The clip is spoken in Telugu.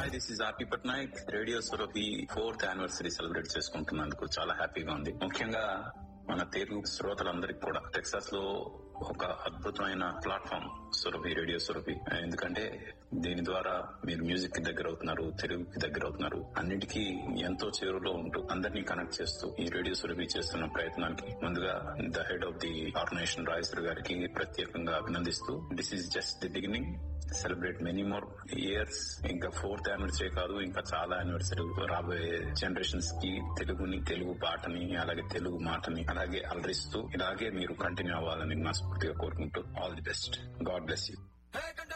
hi this is R P Patnaik radio Surabhi fourth anniversary celebrate చేసుకుంటున్నందుకు చాలా హ్యాపీగా ఉంది ముఖ్యంగా మన తెలుగు శ్రోతలందరికీ కూడా టెక్సాస్ లో ఒక అద్భుతమైన ప్లాట్ఫామ్ సురభి రేడియో సురభి ఎందుకంటే దీని ద్వారా మీరు మ్యూజిక్ కి దగ్గర అవుతున్నారు తెలుగుకి దగ్గర అవుతున్నారు అన్నిటికీ ఎంతో చేరులో ఉంటూ అందరినీ కనెక్ట్ చేస్తూ ఈ రేడియో సురభి చేస్తున్న ప్రయత్నానికి ముందుగా the head of the organisation రాయసర్ గారికి ప్రత్యేకంగా అభినందిస్తూ this is just the beginning celebrate many more years ఇంకా ఫోర్త్ యానివర్సరీ కాదు ఇంకా చాలా యానివర్సరీ రాబోయే జనరేషన్స్ కి తెలుగుని తెలుగు పాటని అలాగే తెలుగు మాటని అలాగే అలరిస్తూ ఇలాగే మీరు కంటిన్యూ అవ్వాలని మనస్ఫూర్తిగా కోరుకుంటూ all the best God bless you